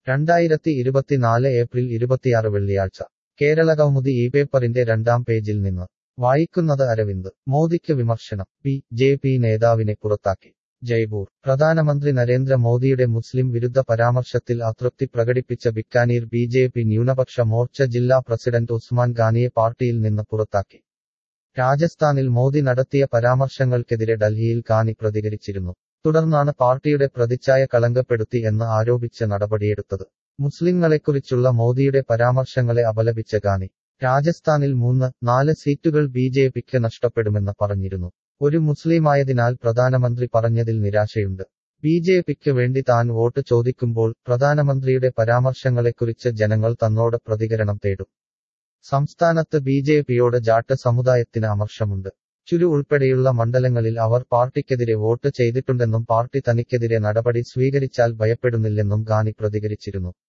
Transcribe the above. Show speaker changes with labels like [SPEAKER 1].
[SPEAKER 1] രണ്ടായിരത്തി ഇരുപത്തിനാല് ഏപ്രിൽ ഇരുപത്തിയാറ് വെള്ളിയാഴ്ച കേരള കൗമുദി ഈ പേപ്പറിന്റെ രണ്ടാം പേജിൽ നിന്ന് വായിക്കുന്നത് അരവിന്ദ് മോദിക്ക് വിമർശനം പി ജെ പി നേതാവിനെ പുറത്താക്കി ജയ്പൂർ പ്രധാനമന്ത്രി നരേന്ദ്ര മോദിയുടെ മുസ്ലിം വിരുദ്ധ പരാമർശത്തിൽ അതൃപ്തി പ്രകടിപ്പിച്ച ബിക്കാനീർ ബി ജെ പി ന്യൂനപക്ഷ മോർച്ച ജില്ലാ പ്രസിഡന്റ് ഉസ്മാൻ ഖാനിയെ പാർട്ടിയിൽ നിന്ന് പുറത്താക്കി രാജസ്ഥാനിൽ മോദി നടത്തിയ പരാമർശങ്ങൾക്കെതിരെ ഡൽഹിയിൽ ഖാനി പ്രതികരിച്ചിരുന്നു തുടർന്നാണ് പാർട്ടിയുടെ പ്രതിച്ഛായ കളങ്കപ്പെടുത്തി എന്ന് ആരോപിച്ച് നടപടിയെടുത്തത് മുസ്ലിങ്ങളെക്കുറിച്ചുള്ള മോദിയുടെ പരാമർശങ്ങളെ അപലപിച്ച ഖാനി രാജസ്ഥാനിൽ മൂന്ന് നാല് സീറ്റുകൾ ബി ജെ പിക്ക് നഷ്ടപ്പെടുമെന്ന് പറഞ്ഞിരുന്നു ഒരു മുസ്ലിമായതിനാൽ പ്രധാനമന്ത്രി പറഞ്ഞതിൽ നിരാശയുണ്ട് ബി ജെ പിക്ക് വേണ്ടി താൻ വോട്ട് ചോദിക്കുമ്പോൾ പ്രധാനമന്ത്രിയുടെ പരാമർശങ്ങളെക്കുറിച്ച് ജനങ്ങൾ തന്നോട് പ്രതികരണം തേടും സംസ്ഥാനത്ത് ബി ജെ പിയോട് ജാട്ട് സമുദായത്തിന് അമർഷമുണ്ട് ചുരു ഉൾപ്പെടെയുള്ള മണ്ഡലങ്ങളിൽ അവർ പാർട്ടിക്കെതിരെ വോട്ട് ചെയ്തിട്ടുണ്ടെന്നും പാർട്ടി തനിക്കെതിരെ നടപടി സ്വീകരിച്ചാൽ ഭയപ്പെടുന്നില്ലെന്നും ഗാനി പ്രതികരിച്ചിരുന്നു